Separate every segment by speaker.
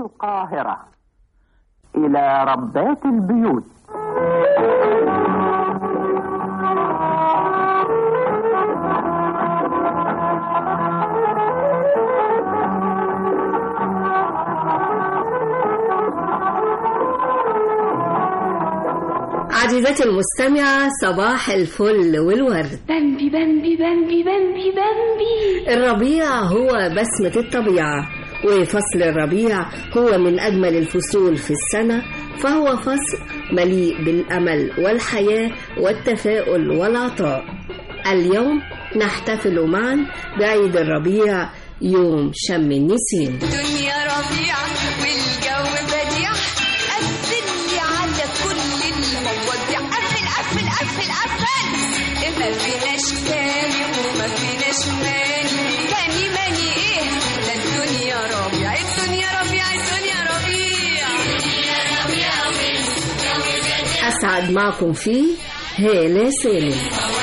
Speaker 1: القاهرة إلى ربات البيوت
Speaker 2: عزيزتي المستمعة صباح الفل والورد
Speaker 3: بامبي بامبي بامبي بامبي بامبي
Speaker 2: الربيع هو بسمة الطبيعة وفصل الربيع هو من أجمل الفصول في السنة فهو فصل مليء بالأمل والحياة والتفاؤل والعطاء اليوم نحتفل معا بعيد الربيع يوم شم النسيم
Speaker 4: الدنيا ربيع والجو بديع قفل لي على كل المواضيع قفل قفل قفل قفل ما فيناش تاني وما فيناش ماني تاني ماني ايه ده الدنيا ربيع الدنيا ربيع الدنيا ربيع
Speaker 2: أسعد معكم فيه هالة سالم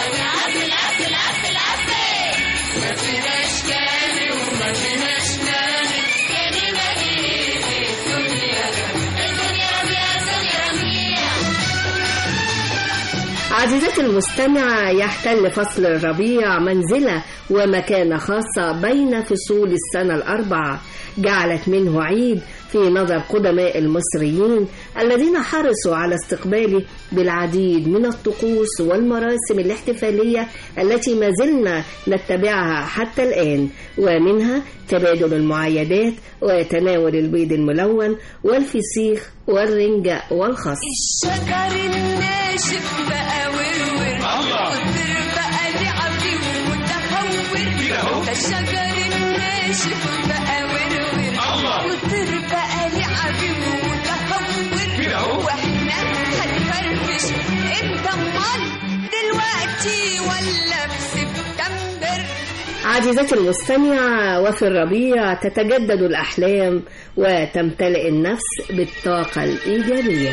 Speaker 2: عزيزتي المستمعة يحتل فصل الربيع منزلة ومكانة خاصة بين فصول السنة الأربعة جعلت منه عيد في نظر قدماء المصريين الذين حرصوا على استقباله بالعديد من الطقوس والمراسم الاحتفالية التي ما زلنا نتبعها حتى الآن ومنها تبادل المعايدات وتناول البيض الملون والفسيخ والرنجة والخس
Speaker 4: الشجر الناشف بقى ورور والطير بقى لعبي ومتهور ده الشجر الناشف بقى ورور والطير بقى لعبي ومتهور واحنا هنفرفش انت امال دلوقتي ولا في سبتمبر
Speaker 2: عزيزتي المستمعة وفي الربيع تتجدد الأحلام وتمتلئ النفس بالطاقة الإيجابية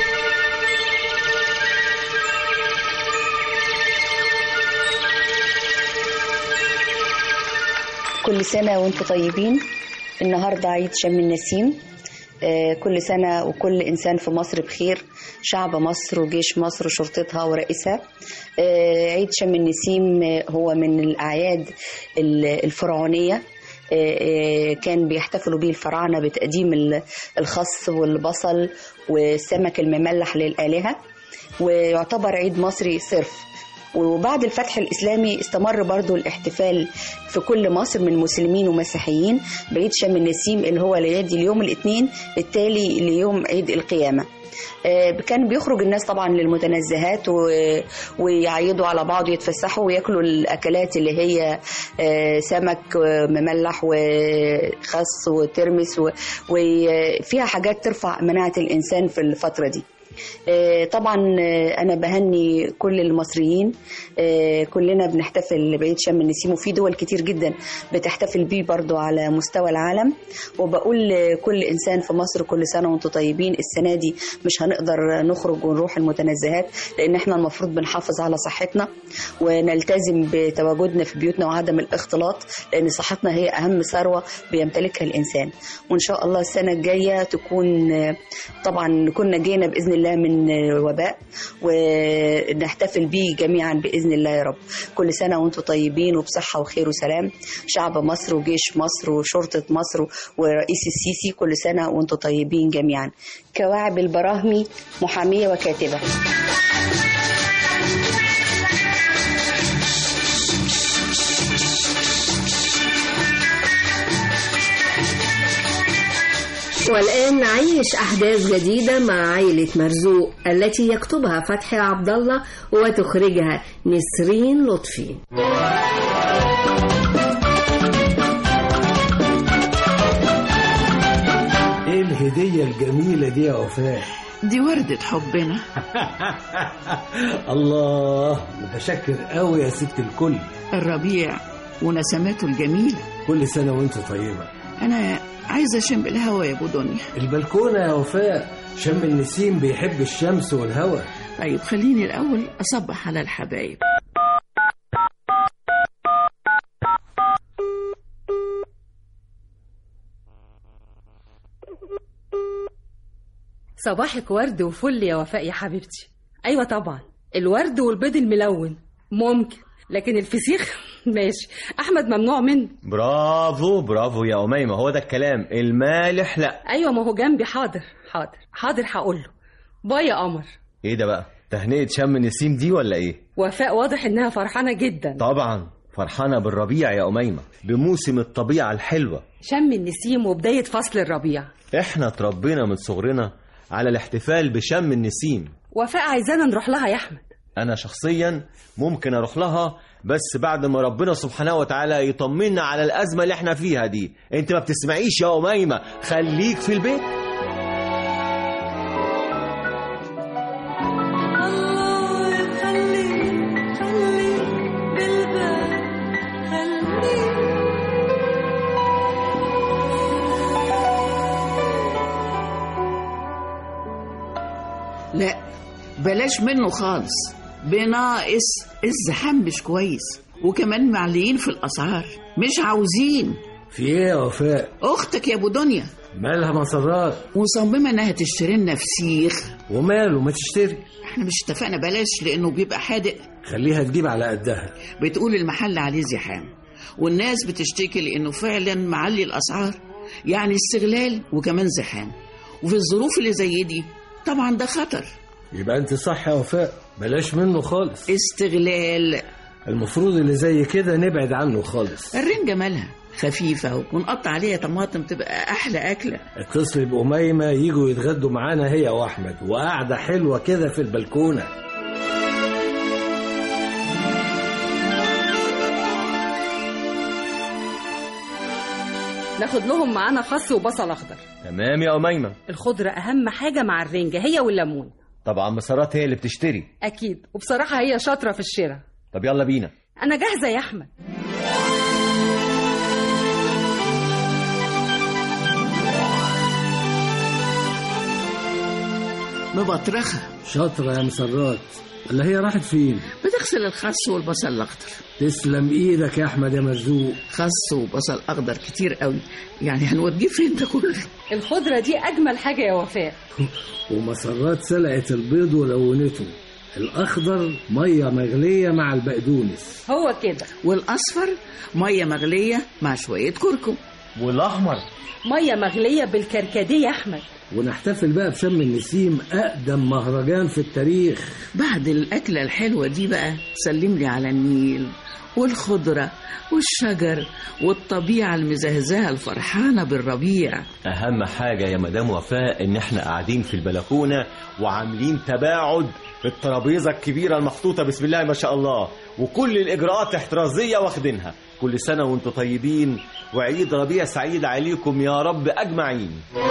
Speaker 5: كل سنة وانتم طيبين النهاردة عيد شم النسيم آه، كل سنة وكل إنسان في مصر بخير شعب مصر وجيش مصر وشرطتها ورئيسها آه، عيد شم النسيم آه، هو من الأعياد ال- الفرعونية آه، آه، كان بيحتفلوا به الفراعنة بتقديم ال- الخس والبصل والسمك المملح للآلهة ويعتبر عيد مصري صرف وبعد الفتح الإسلامي استمر برضو الاحتفال في كل مصر من مسلمين ومسيحيين بعيد شم النسيم اللي هو ليالي اليوم الاثنين التالي ليوم عيد القيامة آه، كان بيخرج الناس طبعا للمتنزهات و- ويعيدوا على بعض ويتفسحوا وياكلوا الاكلات اللي هي آه، سمك آه، مملح وخس وترمس و- وفيها حاجات ترفع مناعه الانسان في الفتره دي آه، طبعا آه، انا بهني كل المصريين آه، كلنا بنحتفل بعيد شم النسيم وفي دول كتير جدا بتحتفل بيه برضو على مستوى العالم وبقول لكل انسان في مصر كل سنه وانتم طيبين السنه دي مش هنقدر نخرج ونروح المتنزهات لان احنا المفروض بنحافظ على صحتنا ونلتزم بتواجدنا في بيوتنا وعدم الاختلاط لان صحتنا هي اهم ثروه بيمتلكها الانسان وان شاء الله السنه الجايه تكون آه، طبعا نكون نجينا باذن الله من آه، وباء ونحتفل بيه جميعا باذن الله يا رب كل سنه وانتم طيبين وبصحه وخير وسلام شعب مصر وجيش مصر وشرطه مصر ورئيس السيسي كل سنه وانتم طيبين جميعا كواعب البراهمي محاميه وكاتبه
Speaker 2: والآن نعيش أحداث جديدة مع عائلة مرزوق التي يكتبها فتحي عبد الله وتخرجها نسرين لطفي
Speaker 6: ايه الهدية الجميلة دي يا وفاء
Speaker 7: دي وردة حبنا
Speaker 6: الله متشكر قوي يا ست الكل
Speaker 7: الربيع ونسماته الجميلة
Speaker 6: كل سنة وانت طيبة
Speaker 7: أنا عايزة أشم الهوا يا أبو دنيا
Speaker 6: البلكونة يا وفاء شم النسيم بيحب الشمس والهواء
Speaker 7: طيب خليني الأول أصبح على الحبايب
Speaker 8: صباحك ورد وفل يا وفاء يا حبيبتي ايوه طبعا الورد والبيض الملون ممكن لكن الفسيخ ماشي احمد ممنوع منه
Speaker 9: برافو برافو يا أميمة هو ده الكلام المالح لا
Speaker 8: ايوه ما هو جنبي حاضر حاضر حاضر هقول له باي يا قمر
Speaker 9: ايه ده بقى تهنئة شم النسيم دي ولا ايه
Speaker 8: وفاء واضح انها فرحانه جدا
Speaker 9: طبعا فرحانة بالربيع يا أميمة بموسم الطبيعة الحلوة
Speaker 8: شم النسيم وبدايه فصل الربيع
Speaker 9: احنا اتربينا من صغرنا على الاحتفال بشم النسيم
Speaker 8: وفاء عايزانا نروح لها يا احمد
Speaker 9: انا شخصيا ممكن اروح لها بس بعد ما ربنا سبحانه وتعالى يطمنا على الازمه اللي احنا فيها دي انت ما بتسمعيش يا اميمه خليك في البيت
Speaker 7: لا بلاش منه خالص بناقص الزحام مش كويس وكمان معليين في الأسعار مش عاوزين
Speaker 6: في ايه يا وفاء
Speaker 7: أختك يا أبو دنيا
Speaker 6: مالها مسرات
Speaker 7: مصممة إنها تشتري لنا فسيخ
Speaker 6: وماله ما تشتري
Speaker 7: احنا مش اتفقنا بلاش لأنه بيبقى حادق
Speaker 6: خليها تجيب على قدها
Speaker 7: بتقول المحل عليه زحام والناس بتشتكي لأنه فعلا معلي الأسعار يعني استغلال وكمان زحام وفي الظروف اللي زي دي طبعا ده خطر
Speaker 6: يبقى انت صح يا وفاء بلاش منه خالص
Speaker 7: استغلال
Speaker 6: المفروض اللي زي كده نبعد عنه خالص
Speaker 7: الرنجة مالها خفيفة ونقطع عليها طماطم تبقى أحلى أكلة
Speaker 6: اتصل بأميمة يجوا يتغدوا معانا هي وأحمد وقعدة حلوة كده في البلكونة
Speaker 8: ناخد لهم معانا خس وبصل اخضر
Speaker 9: تمام يا اميمه
Speaker 8: الخضره اهم حاجه مع الرنجه هي والليمون
Speaker 9: طبعا مسارات هي اللي بتشتري
Speaker 8: اكيد وبصراحه هي شاطره في الشراء
Speaker 9: طب يلا بينا
Speaker 8: انا جاهزه يا احمد
Speaker 7: مبطرخة
Speaker 6: شاطرة يا مسرات ولا هي راحت فين
Speaker 7: بتغسل الخس والبصل الأخضر
Speaker 6: تسلم ايدك يا احمد يا مرزوق
Speaker 7: خس وبصل أخضر كتير قوي يعني هنوديه فين ده كله
Speaker 8: الخضره دي اجمل حاجه يا وفاء
Speaker 6: ومسرات سلقت البيض ولونته الاخضر ميه مغليه مع البقدونس
Speaker 8: هو كده
Speaker 7: والأصفر مية مغلية مع شوية كركم
Speaker 9: والاحمر
Speaker 8: ميه مغليه بالكركديه يا احمد
Speaker 6: ونحتفل بقى بشم النسيم اقدم مهرجان في التاريخ
Speaker 7: بعد الأكلة الحلوة دي بقى سلم لي على النيل والخضرة والشجر والطبيعة المزهزهة الفرحانة بالربيع
Speaker 9: اهم حاجه يا مدام وفاء ان احنا قاعدين في البلكونه وعاملين تباعد الترابيزه الكبيره المخطوطه بسم الله ما شاء الله وكل الاجراءات احترازيه واخدينها كل سنه وانتم طيبين وعيد ربيع سعيد عليكم يا رب اجمعين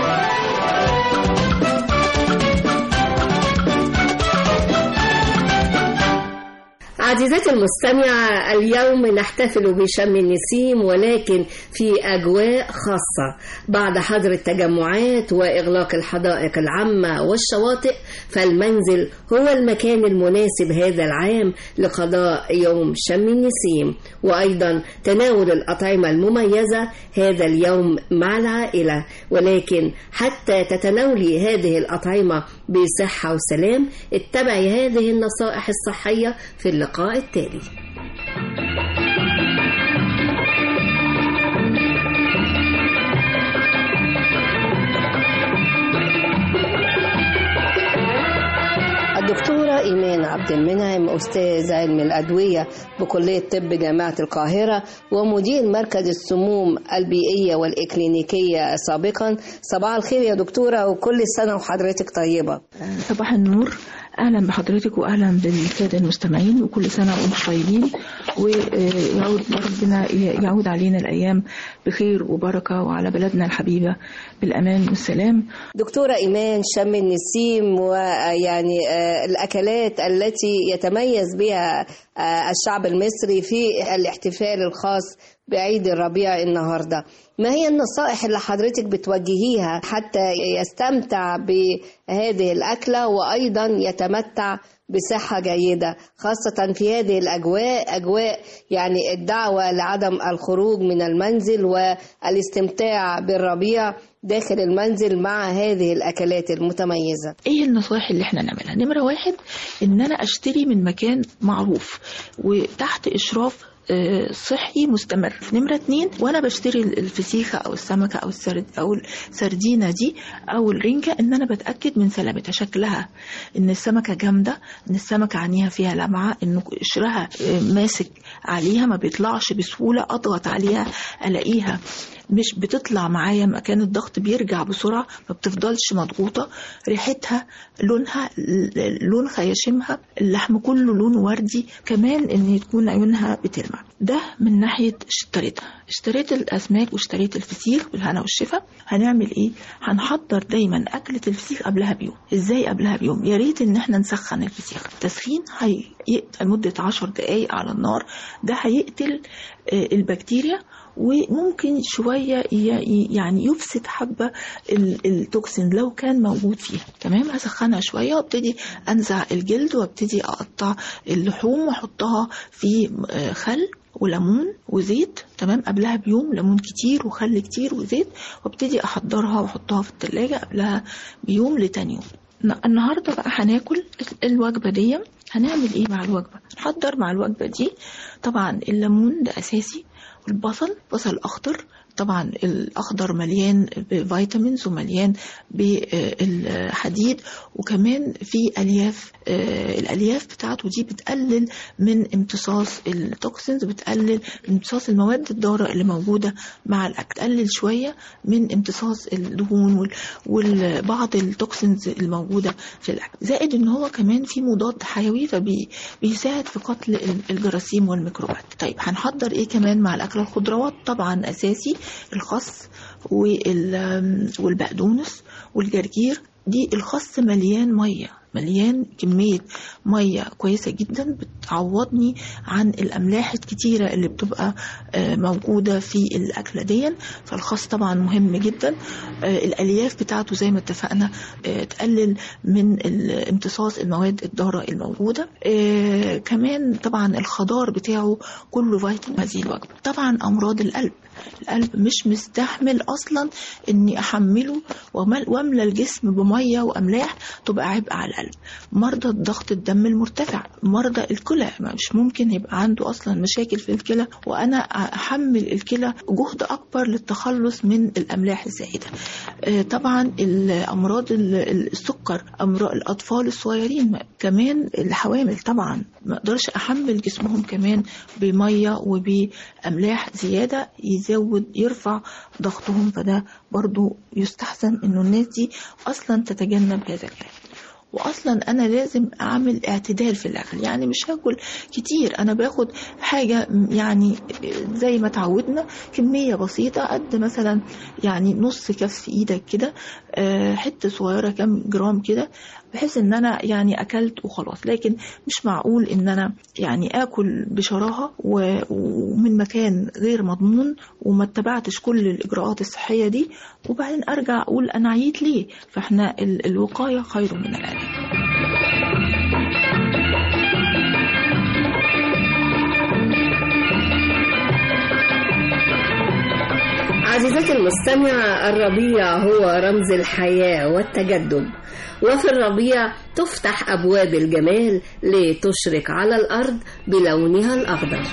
Speaker 2: عزيزتي المستمعة اليوم نحتفل بشم النسيم ولكن في أجواء خاصة بعد حظر التجمعات وإغلاق الحدائق العامة والشواطئ فالمنزل هو المكان المناسب هذا العام لقضاء يوم شم النسيم وأيضا تناول الأطعمة المميزة هذا اليوم مع العائلة ولكن حتى تتناولي هذه الأطعمة بصحة وسلام اتبعي هذه النصائح الصحية في اللقاء التالي
Speaker 5: الدكتورة إيمان عبد المنعم أستاذ علم الأدوية بكلية طب جامعة القاهرة ومدير مركز السموم البيئية والإكلينيكية سابقا صباح الخير يا دكتورة وكل سنة وحضرتك طيبة
Speaker 10: صباح النور اهلا بحضرتك واهلا بالساده المستمعين وكل سنه وانتم طيبين ويعود ربنا يعود علينا الايام بخير وبركه وعلى بلدنا الحبيبه بالامان والسلام
Speaker 5: دكتورة إيمان شم النسيم ويعني آه، الأكلات التي يتميز بها آه، الشعب المصري في الاحتفال الخاص بعيد الربيع النهارده ما هي النصائح اللي حضرتك بتوجهيها حتى يستمتع بهذه الأكلة وأيضا يتمتع بصحة جيدة خاصة في هذه الأجواء أجواء يعني الدعوة لعدم الخروج من المنزل والاستمتاع بالربيع
Speaker 2: داخل المنزل مع هذه الأكلات المتميزة
Speaker 10: ايه النصائح اللي احنا نعملها نمرة واحد ان انا اشتري من مكان معروف وتحت اشراف آه، صحي مستمر نمرة اتنين وانا بشتري الفسيخة او السمكة او السرد او السردينة دي او الرنجة ان انا بتأكد من سلامتها شكلها ان السمكة جامدة ان السمكة عينيها فيها لمعة ان قشرها آه، ماسك عليها ما بيطلعش بسهولة اضغط عليها الاقيها مش بتطلع معايا مكان الضغط بيرجع بسرعة ما بتفضلش مضغوطة ريحتها لونها ل- لون خياشمها اللحم كله لون وردي كمان ان تكون عيونها بتلمع ده من ناحية اشتريتها اشتريت الأسماك واشتريت الفسيخ بالهنا والشفا هنعمل ايه هنحضر دايما أكلة الفسيخ قبلها بيوم ازاي قبلها بيوم يا ريت ان احنا نسخن الفسيخ التسخين هيقتل مدة عشر دقايق على النار ده هيقتل آه، البكتيريا وممكن شوية ي- يعني يفسد حبة ال- التوكسين لو كان موجود فيها تمام هسخنها شوية وابتدي انزع الجلد وابتدي اقطع اللحوم واحطها في آه، خل وليمون وزيت تمام قبلها بيوم ليمون كتير وخل كتير وزيت وابتدي احضرها واحطها في التلاجة قبلها بيوم لتاني يوم ن- النهارده بقى هناكل الوجبه دي هنعمل ايه مع الوجبه نحضر مع الوجبه دي طبعا الليمون ده اساسي والبصل بصل اخضر طبعا الاخضر مليان بفيتامينز ومليان بالحديد وكمان في الياف آه، الالياف بتاعته دي بتقلل من امتصاص التوكسينز بتقلل من امتصاص المواد الضاره اللي موجوده مع الاكل تقلل شويه من امتصاص الدهون وال- وبعض التوكسينز الموجوده في الاكل زائد ان هو كمان في مضاد حيوي فبيساعد في قتل ال- الجراثيم والميكروبات طيب هنحضر ايه كمان مع الاكل الخضروات طبعا اساسي الخس وال- والبقدونس والجرجير دي الخس مليان ميه مليان كمية مية كويسة جدا بتعوضني عن الأملاح الكتيرة اللي بتبقى آه، موجودة في الأكلة دي فالخس طبعا مهم جدا آه، الألياف بتاعته زي ما اتفقنا آه، تقلل من ال- امتصاص المواد الضارة الموجودة آه، كمان طبعا الخضار بتاعه كله فيتامين هذه الوجبة طبعا أمراض القلب القلب مش مستحمل اصلا اني احمله ومل- واملى الجسم بميه واملاح تبقى عبء على القلب مرضى الضغط الدم المرتفع مرضى الكلى ما مش ممكن يبقى عنده اصلا مشاكل في الكلى وانا احمل الكلى جهد اكبر للتخلص من الاملاح الزائده آه، طبعا الامراض ال- ال- السكر امراض الاطفال الصغيرين ما- كمان الحوامل طبعا ما اقدرش احمل جسمهم كمان بميه وباملاح زياده يزود يرفع ضغطهم فده برضو يستحسن انه الناس دي اصلا تتجنب هذا الكلام واصلا انا لازم اعمل اعتدال في الاكل يعني مش هاكل كتير انا باخد حاجه يعني زي ما تعودنا كميه بسيطه قد مثلا يعني نص كف ايدك كده آه، حته صغيره كام جرام كده بحيث ان انا يعني اكلت وخلاص لكن مش معقول ان انا يعني اكل بشراهه و- ومن مكان غير مضمون وما اتبعتش كل الاجراءات الصحيه دي وبعدين ارجع اقول انا عييت ليه فاحنا ال- الوقايه خير من العلاج
Speaker 2: عزيزتي المستمعة الربيع هو رمز الحياة والتجدد وفي الربيع تفتح أبواب الجمال لتشرق على الأرض بلونها الأخضر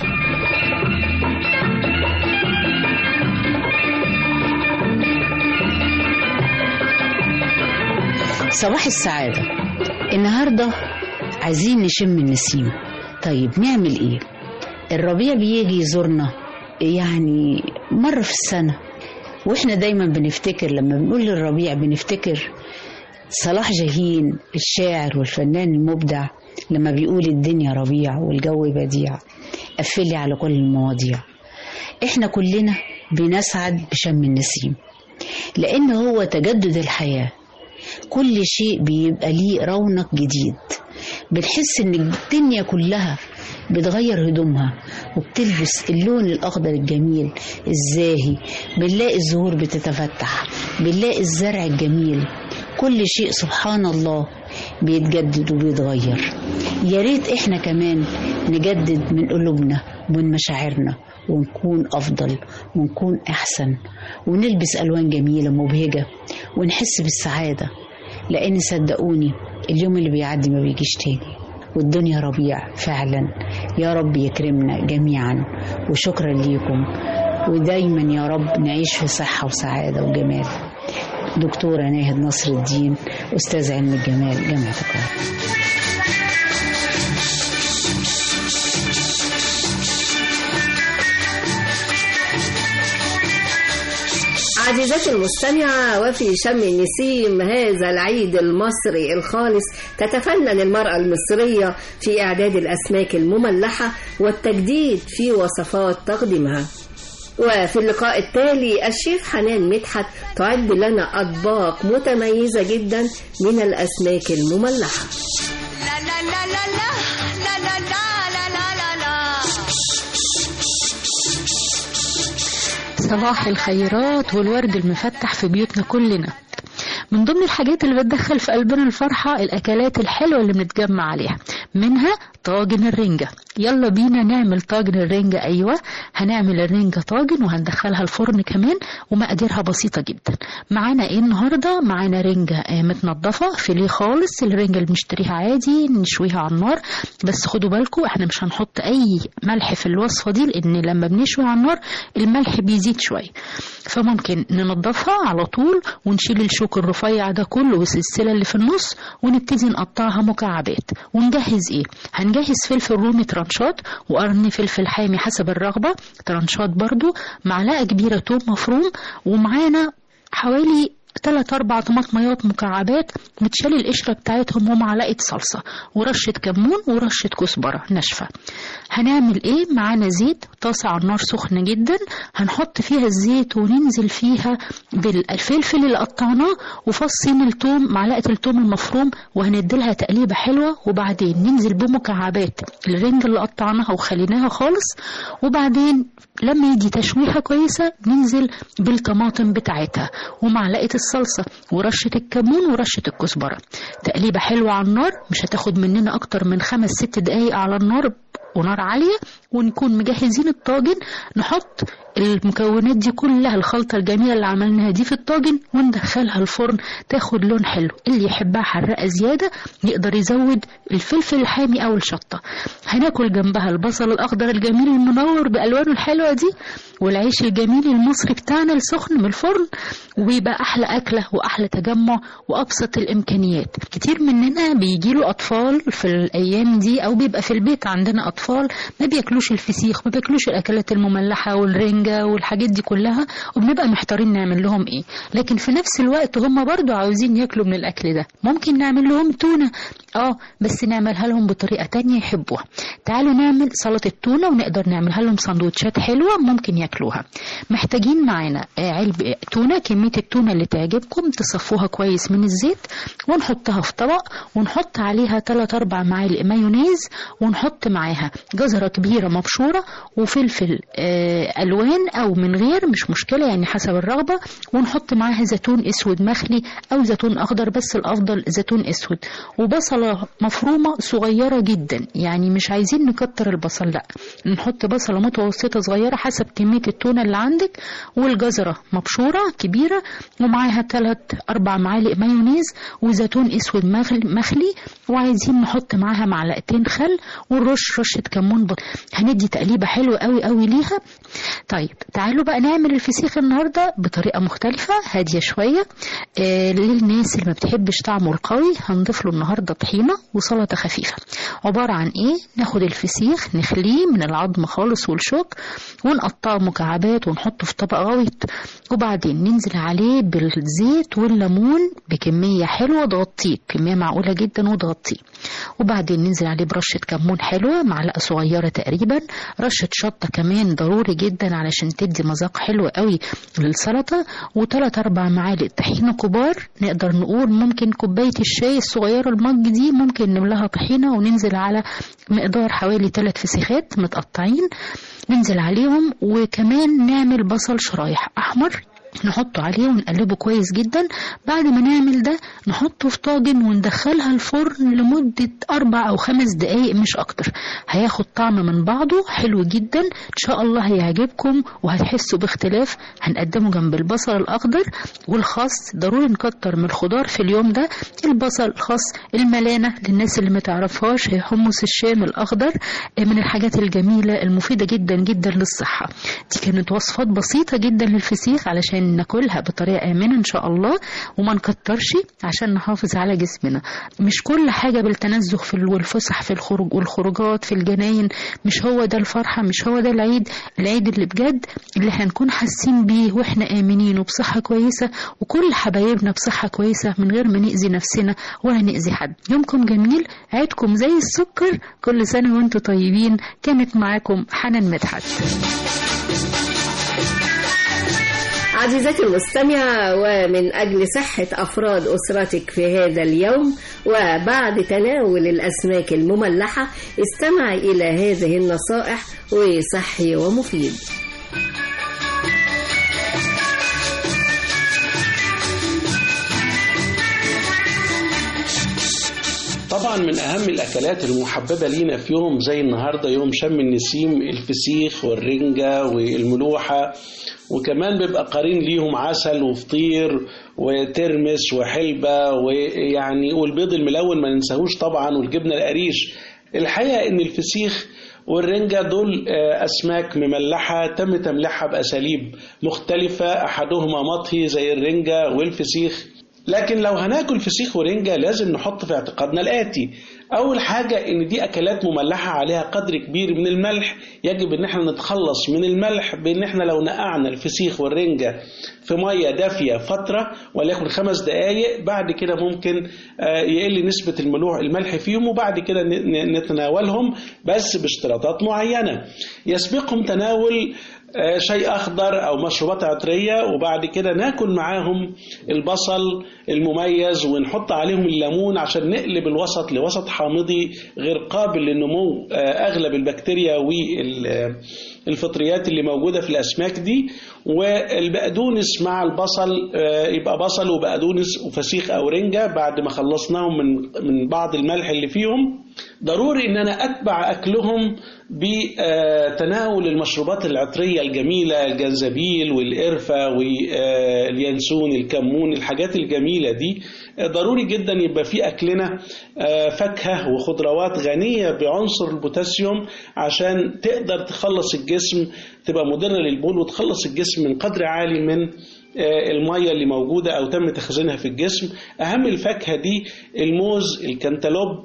Speaker 11: صباح السعادة النهاردة عايزين نشم النسيم طيب نعمل ايه الربيع بيجي يزورنا يعني مرة في السنة واحنا دايما بنفتكر لما بنقول للربيع بنفتكر صلاح جاهين الشاعر والفنان المبدع لما بيقول الدنيا ربيع والجو بديع قفلي على كل المواضيع احنا كلنا بنسعد بشم النسيم لان هو تجدد الحياه كل شيء بيبقى ليه رونق جديد بنحس ان الدنيا كلها بتغير هدومها وبتلبس اللون الاخضر الجميل الزاهي بنلاقي الزهور بتتفتح بنلاقي الزرع الجميل كل شيء سبحان الله بيتجدد وبيتغير يا ريت احنا كمان نجدد من قلوبنا ومن مشاعرنا ونكون أفضل ونكون أحسن ونلبس ألوان جميلة مبهجة ونحس بالسعادة لأن صدقوني اليوم اللي بيعدي ما بيجيش تاني والدنيا ربيع فعلا يا رب يكرمنا جميعا وشكرا ليكم ودايما يا رب نعيش في صحة وسعادة وجمال دكتورة ناهد نصر الدين أستاذ علم الجمال جامعة القاهرة
Speaker 2: عزيزتي المستمعة وفي شم النسيم هذا العيد المصري الخالص تتفنن المرأة المصرية في إعداد الأسماك المملحة والتجديد في وصفات تقديمها وفي اللقاء التالي الشيف حنان مدحت تعد لنا أطباق متميزة جدا من الأسماك المملحة
Speaker 4: لا لا لا لا لا لا لا لا لا لا لا
Speaker 12: صباح الخيرات والورد المفتح في بيوتنا كلنا من ضمن الحاجات اللي بتدخل في قلبنا الفرحة الأكلات الحلوة اللي بنتجمع عليها منها طاجن الرنجة يلا بينا نعمل طاجن الرنجة أيوة هنعمل الرنجة طاجن وهندخلها الفرن كمان ومقاديرها بسيطة جدا معانا ايه النهاردة معانا رنجة آه، متنضفة فيليه خالص الرنجة اللي بنشتريها عادي نشويها على النار بس خدوا بالكم احنا مش هنحط اي ملح في الوصفة دي لان لما بنشوي على النار الملح بيزيد شوية فممكن ننضفها على طول ونشيل الشوك الرفيع ده كله والسلسلة اللي في النص ونبتدي نقطعها مكعبات ونجهز ايه هنجهز فلفل رومي ترانشات وقرن فلفل حامي حسب الرغبة ترانشات برضو معلقة كبيرة توم مفروم ومعانا حوالي تلات أربع طماطميات مكعبات متشال القشرة بتاعتهم ومعلقة صلصة ورشة كمون ورشة كزبرة ناشفة هنعمل ايه معانا زيت طاسة على النار سخنة جدا هنحط فيها الزيت وننزل فيها بالفلفل اللي قطعناه وفصين التوم معلقة التوم المفروم وهنديلها تقليبة حلوة وبعدين ننزل بمكعبات الرنج اللي قطعناها وخليناها خالص وبعدين لما يجي تشويحة كويسة ننزل بالطماطم بتاعتها ومعلقة الصلصة ورشة الكمون ورشة الكزبرة تقليبة حلوة على النار مش هتاخد مننا أكتر من خمس ست دقايق على النار ونار عالية ونكون مجهزين الطاجن نحط المكونات دي كلها الخلطة الجميلة اللي عملناها دي في الطاجن وندخلها الفرن تاخد لون حلو اللي يحبها حراقة زيادة يقدر يزود الفلفل الحامي أو الشطة هناكل جنبها البصل الأخضر الجميل المنور بألوانه الحلوة دي والعيش الجميل المصري بتاعنا السخن من الفرن ويبقى أحلى أكلة وأحلى تجمع وأبسط الإمكانيات كتير مننا بيجيله أطفال في الأيام دي أو بيبقى في البيت عندنا أطفال ما بياكلوش الفسيخ ما بياكلوش الأكلات المملحة والرنجة والحاجات دي كلها وبنبقى محتارين نعمل لهم إيه لكن في نفس الوقت هم برضو عاوزين ياكلوا من الأكل ده ممكن نعمل لهم تونة اه بس نعملها لهم بطريقة تانية يحبوها تعالوا نعمل سلطة تونة ونقدر نعملها لهم سندوتشات حلوة ممكن ياكلوها محتاجين معانا آه، علب تونة كمية التونة اللي تعجبكم تصفوها كويس من الزيت ونحطها في طبق ونحط عليها 3 4 معالق مايونيز ونحط معاها جزرة كبيرة مبشورة وفلفل آه، ألوان أو من غير مش مشكلة يعني حسب الرغبة ونحط معاها زيتون أسود مخلي أو زيتون أخضر بس الأفضل زيتون أسود وبصلة مفرومة صغيرة جدا يعني مش عايزين نكتر البصل لا نحط بصلة متوسطة صغيرة حسب كمية التونة اللي عندك والجزرة مبشورة كبيرة ومعاها 3 4 معالق مايونيز وزيتون أسود مخلي, مخلي وعايزين نحط معاها معلقتين خل ونرش رشة كمون بط... هندي تقليبة حلوة قوي قوي ليها طيب تعالوا بقى نعمل الفسيخ النهاردة بطريقة مختلفة هادية شوية آه للناس اللي ما بتحبش طعمه القوي هنضيف له النهاردة طحينة وسلطة خفيفة عبارة عن ايه ناخد الفسيخ نخليه من العظم خالص والشوك ونقطعه مكعبات ونحطه في طبق غويط وبعدين ننزل عليه بالزيت والليمون بكمية حلوة تغطيه كمية معقولة جدا وتغطيه وبعدين ننزل عليه برشة كمون حلوة معلقة صغيرة تقريبا رشة شطة كمان ضروري جدا علشان تدي مذاق حلو قوي للسلطة وثلاث أربع معالق طحينة كبار نقدر نقول ممكن كوباية الشاي الصغيرة المج دي ممكن نملاها طحينة وننزل على مقدار حوالي ثلاث فسيخات متقطعين ننزل عليهم وكمان نعمل بصل شرايح أحمر نحطه عليه ونقلبه كويس جدا بعد ما نعمل ده نحطه في طاجن وندخلها الفرن لمدة أربع أو خمس دقايق مش أكتر هياخد طعم من بعضه حلو جدا إن شاء الله هيعجبكم وهتحسوا باختلاف هنقدمه جنب البصل الأخضر والخس ضروري نكتر من الخضار في اليوم ده البصل الخس الملانة للناس اللي ما تعرفهاش هي حمص الشام الأخضر من الحاجات الجميلة المفيدة جدا جدا للصحة دي كانت وصفات بسيطة جدا للفسيخ علشان ناكلها بطريقة آمنة إن شاء الله وما نكترش عشان نحافظ على جسمنا مش كل حاجة بالتنزه في ال- والفسح في الخروج والخروجات في الجناين مش هو ده الفرحة مش هو ده العيد العيد اللي بجد اللي هنكون حاسين بيه واحنا آمنين وبصحة كويسة وكل حبايبنا بصحة كويسة من غير ما نأذي نفسنا ولا نأذي حد يومكم جميل عيدكم زي السكر كل سنة وانتم طيبين كانت معاكم حنان مدحت
Speaker 2: عزيزتي المستمعة ومن أجل صحة أفراد أسرتك في هذا اليوم وبعد تناول الأسماك المملحة استمعي إلى هذه النصائح وصحي ومفيد
Speaker 13: طبعا من اهم الاكلات المحببه لينا في يوم زي النهارده يوم شم النسيم الفسيخ والرنجه والملوحه وكمان بيبقى قرين ليهم عسل وفطير وترمس وحلبه ويعني والبيض الملون ما ننساهوش طبعا والجبنه القريش الحقيقه ان الفسيخ والرنجة دول آه، أسماك مملحة تم تمليحها بأساليب مختلفة أحدهما مطهي زي الرنجة والفسيخ لكن لو هناكل فسيخ ورنجة لازم نحط في اعتقادنا الآتي أول حاجة إن دي أكلات مملحة عليها قدر كبير من الملح يجب إن احنا نتخلص من الملح بإن احنا لو نقعنا الفسيخ والرنجة في مية دافية فترة وليكن خمس دقايق بعد كده ممكن آه، يقل نسبة الملوح الملح فيهم وبعد كده ن- ن- نتناولهم بس باشتراطات معينة يسبقهم تناول آه، شيء أخضر أو مشروبات عطرية وبعد كده ناكل معاهم البصل المميز ونحط عليهم الليمون عشان نقلب الوسط لوسط حامضي غير قابل للنمو آه، أغلب البكتيريا والفطريات اللي موجودة في الأسماك دي والبقدونس مع البصل آه، يبقى بصل وبقدونس وفسيخ أو رنجة بعد ما خلصناهم من من بعض الملح اللي فيهم ضروري ان انا اتبع اكلهم بتناول المشروبات العطريه الجميله الجنزبيل والقرفه واليانسون الكمون الحاجات الجميله دي ضروري جدا يبقى في اكلنا آه، فاكهه وخضروات غنيه بعنصر البوتاسيوم عشان تقدر تخلص الجسم تبقى مدره للبول وتخلص الجسم من قدر عالي من آه، المية اللي موجودة أو تم تخزينها في الجسم أهم الفاكهة دي الموز الكنتالوب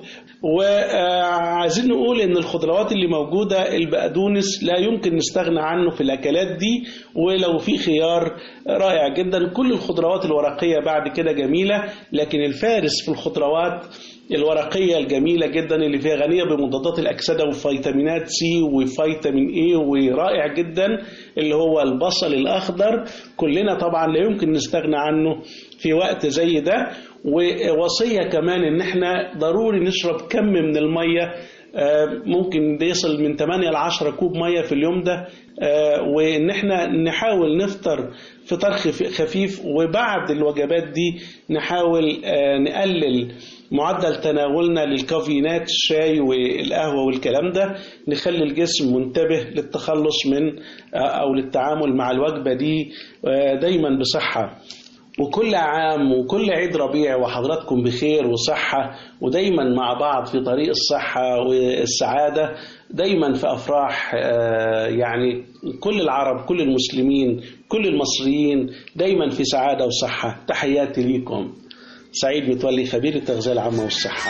Speaker 13: وعايزين نقول ان الخضروات اللي موجودة البقدونس لا يمكن نستغنى عنه في الاكلات دي ولو في خيار رائع جدا كل الخضروات الورقية بعد كده جميلة لكن الفارس في الخضروات الورقية الجميلة جدا اللي فيها غنية بمضادات الأكسدة وفيتامينات سي وفيتامين اي ورائع جدا اللي هو البصل الأخضر كلنا طبعا لا يمكن نستغنى عنه في وقت زي ده ووصية كمان ان احنا ضروري نشرب كم من المية آه، ممكن ده يصل من 8 ل 10 كوب ميه في اليوم ده آه، وان احنا نحاول نفطر فطار خف- خفيف وبعد الوجبات دي نحاول آه، نقلل معدل تناولنا للكافيينات الشاي والقهوه والكلام ده نخلي الجسم منتبه للتخلص من آه، او للتعامل مع الوجبه دي آه، دايما بصحه وكل عام وكل عيد ربيع وحضراتكم بخير وصحة ودايما مع بعض في طريق الصحة والسعادة دايما في أفراح آه، يعني كل العرب كل المسلمين كل المصريين دايما في سعادة وصحة تحياتي ليكم سعيد متولي خبير التغذية العامة والصحة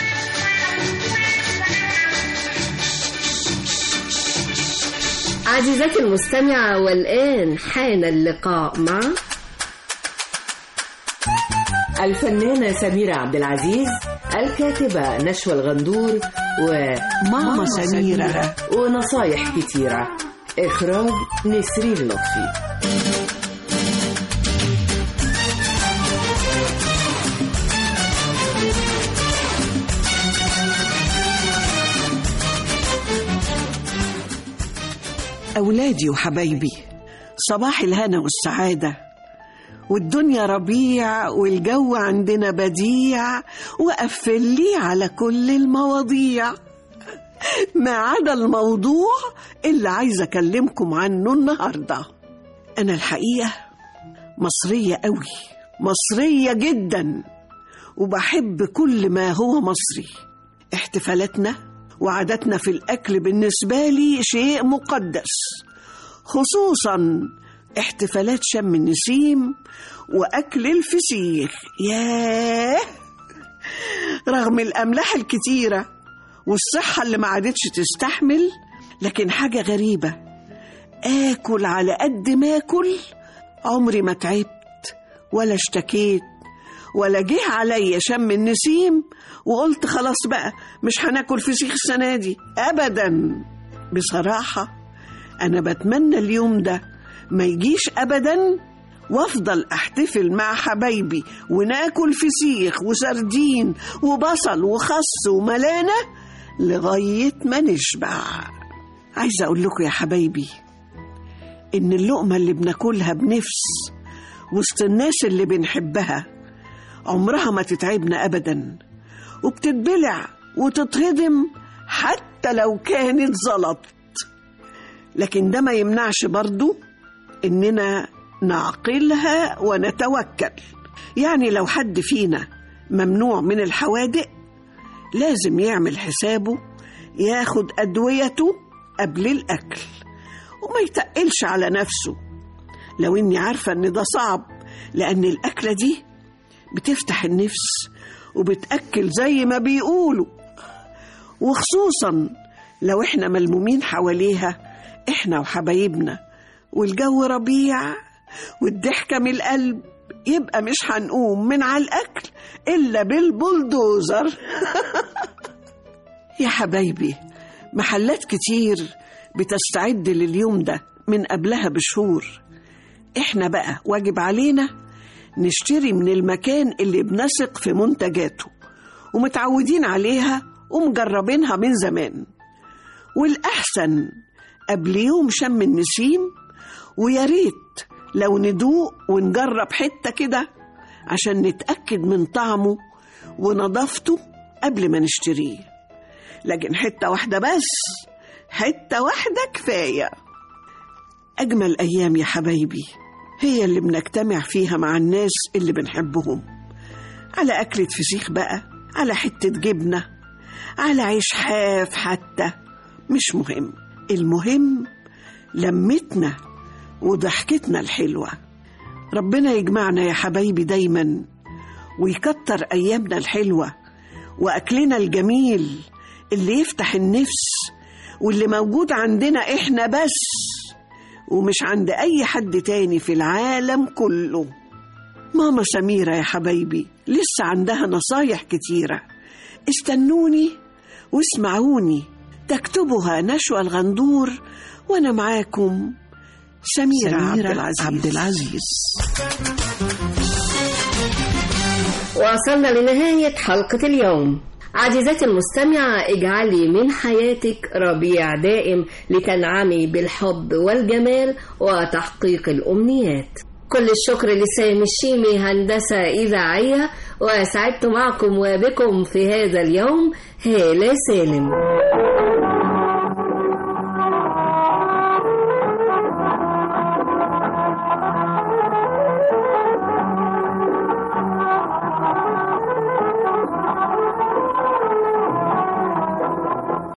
Speaker 2: عزيزتي المستمعة والآن حان اللقاء مع
Speaker 14: الفنانة سميرة عبد العزيز الكاتبة نشوى الغندور وماما سميرة ونصايح كتيرة إخراج نسرين لطفي
Speaker 15: أولادي وحبايبي صباح الهنا والسعادة والدنيا ربيع والجو عندنا بديع وقفل لي على كل المواضيع ما عدا الموضوع اللي عايزة أكلمكم عنه النهاردة أنا الحقيقة مصرية قوي مصرية جدا وبحب كل ما هو مصري احتفالاتنا وعاداتنا في الأكل بالنسبة لي شيء مقدس خصوصا احتفالات شم النسيم وأكل الفسيخ ياه رغم الأملاح الكتيرة والصحة اللي ما عادتش تستحمل لكن حاجة غريبة آكل على قد ما آكل عمري ما تعبت ولا اشتكيت ولا جه عليا شم النسيم وقلت خلاص بقى مش هناكل فسيخ السنة دي أبدا بصراحة أنا بتمنى اليوم ده ما يجيش أبدا وافضل احتفل مع حبايبي وناكل فسيخ وسردين وبصل وخس وملانه لغايه ما نشبع عايزه اقول لكم يا حبايبي ان اللقمه اللي بناكلها بنفس وسط الناس اللي بنحبها عمرها ما تتعبنا ابدا وبتتبلع وتتهضم حتى لو كانت زلط لكن ده ما يمنعش برضو اننا نعقلها ونتوكل يعني لو حد فينا ممنوع من الحوادق لازم يعمل حسابه ياخد أدويته قبل الأكل وما يتقلش على نفسه لو إني عارفة إن ده صعب لأن الأكلة دي بتفتح النفس وبتأكل زي ما بيقولوا وخصوصا لو إحنا ملمومين حواليها إحنا وحبايبنا والجو ربيع والضحكة من القلب يبقى مش هنقوم من على الأكل إلا بالبلدوزر يا حبايبي محلات كتير بتستعد لليوم ده من قبلها بشهور احنا بقى واجب علينا نشتري من المكان اللي بنثق في منتجاته ومتعودين عليها ومجربينها من زمان والأحسن قبل يوم شم النسيم ويا ريت لو ندوق ونجرب حتة كده عشان نتأكد من طعمه ونظافته قبل ما نشتريه لكن حتة واحدة بس حتة واحدة كفاية أجمل أيام يا حبايبي هي اللي بنجتمع فيها مع الناس اللي بنحبهم على أكلة فسيخ بقى على حتة جبنة على عيش حاف حتى مش مهم المهم لمتنا وضحكتنا الحلوة ربنا يجمعنا يا حبايبي دايما ويكتر أيامنا الحلوة وأكلنا الجميل اللي يفتح النفس واللي موجود عندنا إحنا بس ومش عند أي حد تاني في العالم كله ماما سميرة يا حبايبي لسه عندها نصايح كتيرة استنوني واسمعوني تكتبها نشوى الغندور وأنا معاكم سميرة, سميرة عبد العزيز, عبد العزيز.
Speaker 2: وصلنا لنهاية حلقة اليوم عزيزتي المستمعة اجعلي من حياتك ربيع دائم لتنعمي بالحب والجمال وتحقيق الأمنيات كل الشكر لسامي الشيمي هندسة إذاعية وسعدت معكم وبكم في هذا اليوم هالة سالم